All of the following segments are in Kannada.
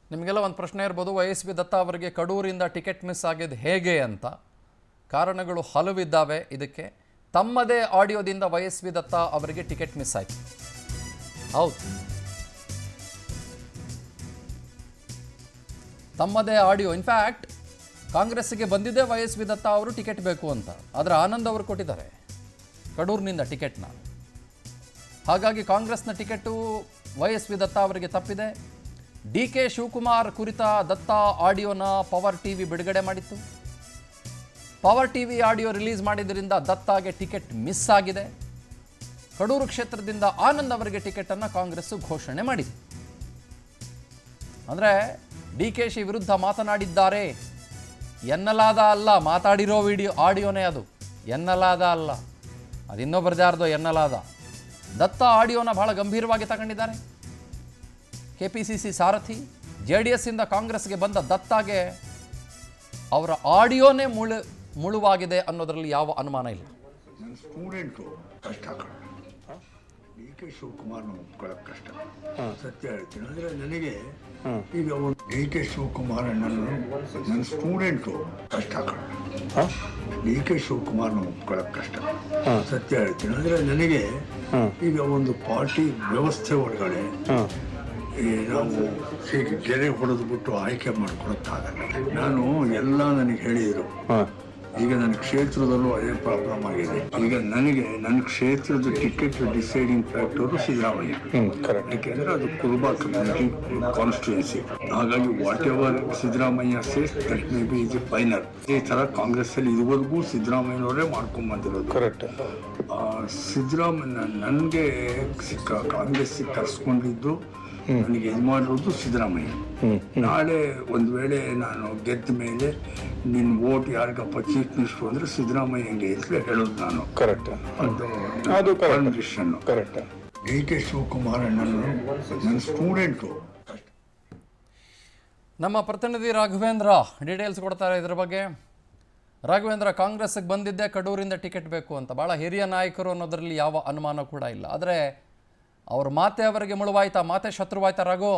ನಿಮಗೆಲ್ಲ ಒಂದು ಪ್ರಶ್ನೆ ಇರ್ಬೋದು ವೈ ಎಸ್ ಬಿ ದತ್ತ ಅವರಿಗೆ ಕಡೂರಿಂದ ಟಿಕೆಟ್ ಮಿಸ್ ಆಗಿದ್ದು ಹೇಗೆ ಅಂತ ಕಾರಣಗಳು ಹಲವಿದ್ದಾವೆ ಇದಕ್ಕೆ ತಮ್ಮದೇ ಆಡಿಯೋದಿಂದ ವೈ ಎಸ್ ಬಿ ದತ್ತ ಅವರಿಗೆ ಟಿಕೆಟ್ ಮಿಸ್ ಆಯಿತು ಹೌದು ತಮ್ಮದೇ ಆಡಿಯೋ ಇನ್ಫ್ಯಾಕ್ಟ್ ಕಾಂಗ್ರೆಸ್ಸಿಗೆ ಬಂದಿದ್ದೇ ವೈ ಎಸ್ ಬಿ ದತ್ತ ಅವರು ಟಿಕೆಟ್ ಬೇಕು ಅಂತ ಆದರೆ ಆನಂದ್ ಅವರು ಕೊಟ್ಟಿದ್ದಾರೆ ಕಡೂರಿನಿಂದ ಟಿಕೆಟ್ನ ಹಾಗಾಗಿ ಕಾಂಗ್ರೆಸ್ನ ticket Y S V Datta ಅವರಿಗೆ ತಪ್ಪಿದೆ ಡಿ ಕೆ ಶಿವಕುಮಾರ್ ಕುರಿತ ದತ್ತ ಆಡಿಯೋನ ಪವರ್ ಟಿ ವಿ ಬಿಡುಗಡೆ ಮಾಡಿತ್ತು power T V audio release ಮಾಡಿದ್ರಿಂದ ದತ್ತಾಗೆ ಟಿಕೆಟ್ ಮಿಸ್ ಆಗಿದೆ ಕಡೂರು ಕ್ಷೇತ್ರದಿಂದ ಆನಂದ್ ಅವರಿಗೆ ಟಿಕೆಟನ್ನು ಕಾಂಗ್ರೆಸ್ಸು ಘೋಷಣೆ ಮಾಡಿದೆ ಅಂದರೆ ಡಿ ಕೆ ಶಿ ವಿರುದ್ಧ ಮಾತನಾಡಿದ್ದಾರೆ ಎನ್ನಲಾದ ಅಲ್ಲ ಮಾತಾಡಿರೋ ವಿಡಿಯೋ ಆಡಿಯೋನೇ ಅದು ಎನ್ನಲಾದ ಅಲ್ಲ ಅದು ಇನ್ನೊಬ್ಬರದಾರ್ದು ಎನ್ನಲಾದ ದತ್ತ ಆಡಿಯೋನ ಬಹಳ ಗಂಭೀರವಾಗಿ ತಗೊಂಡಿದ್ದಾರೆ ಕೆ ಪಿ ಸಿ ಸಿ ಸಾರಥಿ ಜೆ ಡಿ ಎಸ್ಸಿಂದ ಕಾಂಗ್ರೆಸ್ಗೆ ಬಂದ ದತ್ತಾಗೆ ಅವರ ಆಡಿಯೋನೇ ಮುಳು ಮುಳುವಾಗಿದೆ ಅನ್ನೋದರಲ್ಲಿ ಯಾವ ಅನುಮಾನ ಇಲ್ಲ ನನ್ನ ಸ್ಟೂಡೆಂಟು ಕಷ್ಟ ಕಣ ಡಿ ಕೆ ಶಿವಕುಮಾರ್ನ ಒಪ್ಕೊಳ್ಳೋಕೆ ಕಷ್ಟ ಸತ್ಯ ಹೇಳ್ತೀನಿ ಅಂದರೆ ನನಗೆ ಈಗ ಒಂದು ಡಿ ಕೆ ಶಿವಕುಮಾರ್ ಅಣ್ಣನು ನನ್ನ ಸ್ಟೂಡೆಂಟು ಕಷ್ಟ ಕಣ ಡಿ ಕೆ ಶಿವಕುಮಾರ್ನ ಒಪ್ಕೊಳ್ಳೋಕೆ ಕಷ್ಟ ಸತ್ಯ ಹೇಳ್ತೀನಿ ಅಂದರೆ ನನಗೆ ಈಗ ಒಂದು ಪಾರ್ಟಿ ವ್ಯವಸ್ಥೆ ಒಳಗಡೆ ಈ ನಾವು ಹೀಗೆ ಗೆರೆ ಹೊಡೆದ್ಬಿಟ್ಟು ಆಯ್ಕೆ ಮಾಡ್ಕೊಳಕ್ಕಾಗಲ್ಲ ನಾನು ಎಲ್ಲ ನನಗೆ ಹೇಳಿದರು ಈಗ ನನ್ನ ಕ್ಷೇತ್ರದಲ್ಲೂ ಅದೇ ಪ್ರಾಬ್ಲಮ್ ಆಗಿದೆ ಈಗ ನನಗೆ ನನ್ನ ಕ್ಷೇತ್ರದ ಟಿಕೆಟ್ ಡಿಸೈಡಿಂಗ್ ಫ್ಯಾಕ್ಟರ್ ಸಿದ್ದರಾಮಯ್ಯ ಯಾಕೆಂದ್ರೆ ಅದು ಕುರುಬಾ ಕಮ್ಯುನಿಟಿ ಕಾನ್ಸ್ಟಿಟ್ಯೂನ್ಸಿ ಹಾಗಾಗಿ whatever Siddaramaiah says that maybe is final ಈ ತರ ಕಾಂಗ್ರೆಸ್ ಅಲ್ಲಿ ಇದುವರೆಗೂ ಸಿದ್ದರಾಮಯ್ಯನವರೇ ಮಾಡ್ಕೊಂಡ್ ಬಂದಿರೋದು ಕರೆಕ್ಟ್ ಸಿದ್ದರಾಮಯ್ಯ ನನಗೆ ಸಿಕ್ಕ ಕಾಂಗ್ರೆಸ್ ಕರ್ಸ್ಕೊಂಡಿದ್ದು ನನಗೆ ಇದು ಮಾಡಿರೋದು ಸಿದ್ದರಾಮಯ್ಯ ನಾಳೆ ಒಂದು ವೇಳೆ ನಾನು ಗೆದ್ದ ಮೇಲೆ ನಿನ್ನ ವೋಟ್ ಯಾರಿಗಪ್ಪ ಚೀಫ್ ಮಿನಿಸ್ಟರ್ ಅಂದ್ರೆ ಸಿದ್ದರಾಮಯ್ಯಂಗೆ ಅಂತಲೇ ಹೇಳೋದು ನಾನು ಕರೆಕ್ಟ್ ಅದು ಅದು correct. Condition correct D K Shivakumar ಅಣ್ಣನು ನನ್ನ ಸ್ಟೂಡೆಂಟು ನಮ್ಮ ಪ್ರತಿನಿಧಿ ರಾಘವೇಂದ್ರ ಡೀಟೇಲ್ಸ್ ಕೊಡ್ತಾರೆ ಇದ್ರ ಬಗ್ಗೆ ರಾಘವೇಂದ್ರ ಕಾಂಗ್ರೆಸ್ಗೆ ಬಂದಿದ್ದೇ ಕಡೂರಿಂದ ಟಿಕೆಟ್ ಬೇಕು ಅಂತ ಭಾಳ ಹಿರಿಯ ನಾಯಕರು ಅನ್ನೋದರಲ್ಲಿ ಯಾವ ಅನುಮಾನ ಕೂಡ ಇಲ್ಲ ಆದರೆ ಅವ್ರ ಮಾತೆ ಅವರಿಗೆ ಮುಳುವಾಯ್ತಾ ಮಾತೆ ಶತ್ರುವಾಯ್ತಾ ರಾಘು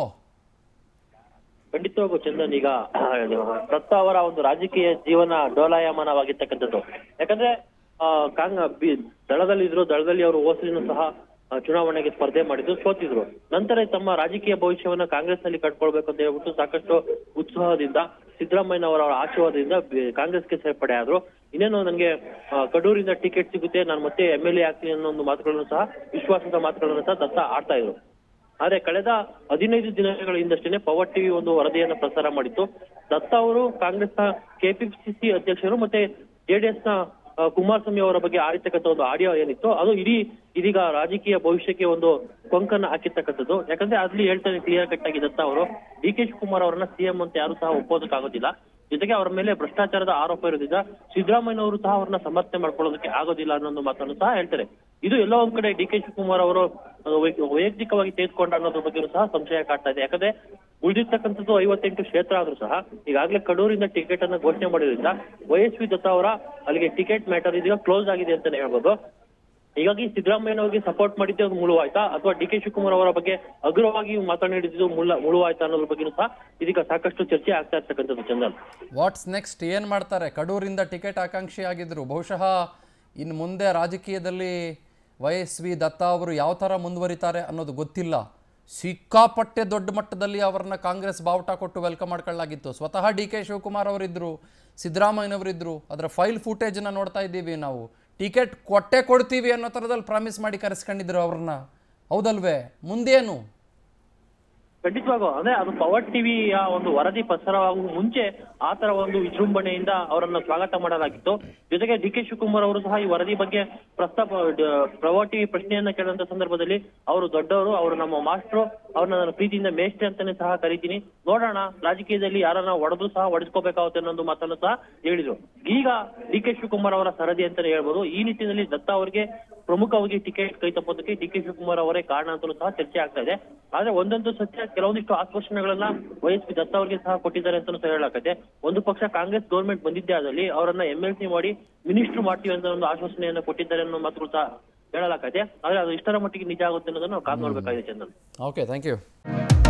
ಖಂಡಿತವಾಗೂ ಚಂದನ್ ಈಗ ದತ್ತ ಅವರ ಒಂದು ರಾಜಕೀಯ ಜೀವನ ಡೋಲಾಯಮಾನವಾಗಿರ್ತಕ್ಕಂಥದ್ದು ಯಾಕಂದ್ರೆ ಆ, ಕಾಂಗ್ ಬಿ- ದಳದಲ್ಲಿದ್ರು ದಳದಲ್ಲಿ ಅವರು ಓಸಲಿನೂ ಸಹ ಆ, ಚುನಾವಣೆಗೆ ಸ್ಪರ್ಧೆ ಮಾಡಿದ್ರು ಸೋತಿದ್ರು ನಂತರ ತಮ್ಮ ರಾಜಕೀಯ ಭವಿಷ್ಯವನ್ನ ಕಾಂಗ್ರೆಸ್ ನಲ್ಲಿ ಕಟ್ಕೊಳ್ಬೇಕು ಅಂತ ಹೇಳ್ಬಿಟ್ಟು ಸಾಕಷ್ಟು ಉತ್ಸಾಹದಿಂದ ಸಿದ್ದರಾಮಯ್ಯನವರ ಆಶೀರ್ವಾದದಿಂದ ಬಿ- ಕಾಂಗ್ರೆಸ್ಗೆ ಸೇರ್ಪಡೆ ಆದ್ರು ಇನ್ನೇನು ನನಗೆ ಆ, ಕಡೂರಿಂದ ಟಿಕೆಟ್ ಸಿಗುತ್ತೆ ನಾನು ಮತ್ತೆ ಎಂ ಎಲ್ ಎ ಆಗ್ತೀನಿ ಅನ್ನೋ ಒಂದು ಮಾತುಗಳನ್ನು ಸಹ ವಿಶ್ವಾಸದ ಮಾತುಗಳನ್ನು ಸಹ ದತ್ತ ಆಡ್ತಾ ಇದ್ರು ಆದ್ರೆ ಕಳೆದ ಹದಿನೈದು ದಿನಗಳ ಹಿಂದಷ್ಟೇ ಪವರ್ ಟಿವಿ ಒಂದು ವರದಿಯನ್ನ ಪ್ರಸಾರ ಮಾಡಿತ್ತು ದತ್ತ ಅವರು ಕಾಂಗ್ರೆಸ್ನ ಕೆಪಿಸಿಸಿ ಅಧ್ಯಕ್ಷರು ಮತ್ತೆ ಜೆಡಿಎಸ್ ನ ಆ, ಕುಮಾರಸ್ವಾಮಿ ಅವರ ಬಗ್ಗೆ ಆಡಿರ್ತಕ್ಕಂಥ ಒಂದು ಆಡಿಯೋ ಏನಿತ್ತು ಅದು ಇಡೀ ಇದೀಗ ರಾಜಕೀಯ ಭವಿಷ್ಯಕ್ಕೆ ಒಂದು ಕೊಂಕನ್ನ ಹಾಕಿರ್ತಕ್ಕಂಥದ್ದು ಯಾಕಂದ್ರೆ ಅಲ್ಲಿ ಹೇಳ್ತಾನೆ ಕ್ಲಿಯರ್ ಕಟ್ ಆಗಿ ದತ್ತ ಅವರು ಡಿ ಕೆ ಶಿವಕುಮಾರ್ ಅವರನ್ನ ಸಿಎಂ ಅಂತ ಯಾರು ಸಹ ಒಪ್ಪೋದಕ್ಕಾಗೋದಿಲ್ಲ ಜೊತೆಗೆ ಅವರ ಮೇಲೆ ಭ್ರಷ್ಟಾಚಾರದ ಆರೋಪ ಇರೋದ್ರಿಂದ ಸಿದ್ದರಾಮಯ್ಯನವರು ಸಹ ಅವರನ್ನ ಸಮರ್ಥನೆ ಮಾಡ್ಕೊಳ್ಳೋದಕ್ಕೆ ಆಗೋದಿಲ್ಲ ಅನ್ನೋ ಒಂದು ಮಾತನ್ನು ಸಹ ಹೇಳ್ತಾರೆ ಇದು ಎಲ್ಲೋ ಒಂದ್ ಕಡೆ ಡಿ ಕೆ ಶಿವಕುಮಾರ್ ಅವರು ಅದು ವೈ- ವೈಯಕ್ತಿಕವಾಗಿ ತೆಗೆದುಕೊಂಡ ಅನ್ನೋದ್ರ ಬಗ್ಗೆ ಸಹ ಸಂಶಯ ಕಾಡ್ತಾ ಇದೆ ಯಾಕಂದ್ರೆ ಉಳಿದಿರ್ತಕ್ಕಂಥದ್ದು ಐವತ್ತೆಂಟು ಕ್ಷೇತ್ರ ಆದ್ರೂ ಸಹ ಈಗಾಗಲೇ ಕಡೂರಿಂದ ಟಿಕೆಟ್ ಅನ್ನ ಘೋಷಣೆ ಮಾಡಿರೋದ್ರಿಂದ ವೈಎಸ್ವಿ ದತ್ತ ಅವರ ಅಲ್ಲಿಗೆ ಟಿಕೆಟ್ ಮ್ಯಾಟರ್ ಇದೀಗ ಕ್ಲೋಸ್ ಆಗಿದೆ ಅಂತಾನೆ ಹೇಳ್ಬೋದು ಹೀಗಾಗಿ ಸಿದ್ದರಾಮಯ್ಯನವರಿಗೆ ಸಪೋರ್ಟ್ ಮಾಡಿದ್ದೆ ಅದು ಮುಳುವಾಯ್ತಾ ಅಥವಾ ಡಿ ಕೆ ಶಿವಕುಮಾರ್ ಅವರ ಬಗ್ಗೆ ಹಗುರವಾಗಿ ಮಾತನಾಡಿದ್ದು ಮುಳ್ಳ ಮುಳುವಾಯ್ತಾ ಅನ್ನೋದ್ರ ಬಗ್ಗೆನೂ ಸಹ ಇದೀಗ ಸಾಕಷ್ಟು ಚರ್ಚೆ ಆಗ್ತಾ ಇರ್ತಕ್ಕಂಥದ್ದು ಚಂದನ್ ವಾಟ್ಸ್ ನೆಕ್ಸ್ಟ್ ಏನು ಮಾಡ್ತಾರೆ ಕಡೂರಿಂದ ಟಿಕೆಟ್ ಆಕಾಂಕ್ಷಿ ಆಗಿದ್ದರು ಬಹುಶಃ ಇನ್ನು ಮುಂದೆ ರಾಜಕೀಯದಲ್ಲಿ ವೈ ಎಸ್ ವಿ ದತ್ತ ಅವರು ಯಾವ ಥರ ಮುಂದುವರಿತಾರೆ ಅನ್ನೋದು ಗೊತ್ತಿಲ್ಲ ಸಿಕ್ಕಾಪಟ್ಟೆ ದೊಡ್ಡ ಮಟ್ಟದಲ್ಲಿ ಅವರನ್ನ ಕಾಂಗ್ರೆಸ್ ಬಾವುಟ ಕೊಟ್ಟು ವೆಲ್ಕಮ್ ಮಾಡ್ಕೊಳ್ಳಾಗಿತ್ತು ಸ್ವತಃ ಡಿ ಕೆ ಶಿವಕುಮಾರ್ ಅವರಿದ್ದರು ಸಿದ್ದರಾಮಯ್ಯನವರಿದ್ದರು ಅದರ ಫೈಲ್ ಫುಟೇಜನ್ನ ನೋಡ್ತಾ ಇದ್ದೀವಿ ನಾವು ಟಿಕೆಟ್ ಕೊಟ್ಟೆ ಕೊಡ್ತೀವಿ ಅನ್ನೋ ಥರದಲ್ಲಿ ಪ್ರಾಮಿಸ್ ಮಾಡಿ ಕರೆಸ್ಕೊಂಡಿದ್ರು ಅವ್ರನ್ನ ಹೌದಲ್ವೇ ಮುಂದೇನು ಖಂಡಿತವಾಗೂ ಅಂದ್ರೆ ಅದು ಪವರ್ ಟಿವಿಯ ಒಂದು ವರದಿ ಪ್ರಸಾರವಾಗುವ ಮುಂಚೆ ಆ ತರ ಒಂದು ವಿಜೃಂಭಣೆಯಿಂದ ಅವರನ್ನ ಸ್ವಾಗತ ಮಾಡಲಾಗಿತ್ತು ಜೊತೆಗೆ ಡಿ ಕೆ ಶಿವಕುಮಾರ್ ಅವರು ಸಹ ಈ ವರದಿ ಬಗ್ಗೆ ಪ್ರಸ್ತಾಪ ಪವರ್ ಟಿವಿ ಪ್ರಶ್ನೆಯನ್ನ ಕೇಳಿದಂತ ಸಂದರ್ಭದಲ್ಲಿ ಅವರು ದೊಡ್ಡವರು ಅವರು ನಮ್ಮ ಮಾಸ್ಟ್ರು ಅವ್ರನ್ನ ನಾನು ಪ್ರೀತಿಯಿಂದ ಮೇಷ್ಟ್ರೆ ಅಂತಾನೆ ಸಹ ಕರಿತೀನಿ ನೋಡೋಣ ರಾಜಕೀಯದಲ್ಲಿ ಯಾರನ್ನ ಒಡೆದು ಸಹ ಒಡೆಸ್ಕೋಬೇಕಾಗುತ್ತೆ ಅನ್ನೋ ಮಾತನ್ನು ಸಹ ಹೇಳಿದ್ರು ಈಗ ಡಿ ಕೆ ಶಿವಕುಮಾರ್ ಅವರ ಸರದಿ ಅಂತಾನೆ ಹೇಳ್ಬೋದು ಈ ನಿಟ್ಟಿನಲ್ಲಿ ದತ್ತ ಅವರಿಗೆ ಪ್ರಮುಖವಾಗಿ ಟಿಕೆಟ್ ಕೈ ತಪ್ಪೋದಕ್ಕೆ ಡಿ ಕೆ ಶಿವಕುಮಾರ್ ಅವರೇ ಕಾರಣ ಅಂತಲೂ ಸಹ ಚರ್ಚೆ ಆಗ್ತಾ ಇದೆ ಆದ್ರೆ ಒಂದೊಂದು ಸತ್ಯ ಕೆಲವೊಂದಿಷ್ಟು ಆಶ್ವಾಸನೆಗಳನ್ನ ವೈಎಸ್ ಪಿ ದತ್ತ ಅವರಿಗೆ ಸಹ ಕೊಟ್ಟಿದ್ದಾರೆ ಅಂತಲೂ ಸಹ ಹೇಳಲಾಗುತ್ತೆ ಒಂದು ಪಕ್ಷ ಕಾಂಗ್ರೆಸ್ ಗೌರ್ಮೆಂಟ್ ಬಂದಿದ್ದೇ ಆದಲ್ಲಿ ಅವರನ್ನ ಎಂ ಎಲ್ ಸಿ ಮಾಡಿ ಮಿನಿಸ್ಟರ್ ಮಾಡ್ತೀವಿ ಅಂತ ಒಂದು ಆಶ್ವಾಸನೆಯನ್ನ ಕೊಟ್ಟಿದ್ದಾರೆ ಅನ್ನೋ ಮಾತುಗಳು ಸಹ ಹೇಳಲಾಗತ್ತೆ ಆದ್ರೆ ಅದು ಇಷ್ಟರ ಮಟ್ಟಿಗೆ ನಿಜ ಆಗುತ್ತೆ ಅನ್ನೋದನ್ನ ನಾವು ಕಾದ್ ನೋಡ್ಬೇಕಾಗಿದೆ ಚಂದನ್ ಓಕೆ ಥ್ಯಾಂಕ್ ಯು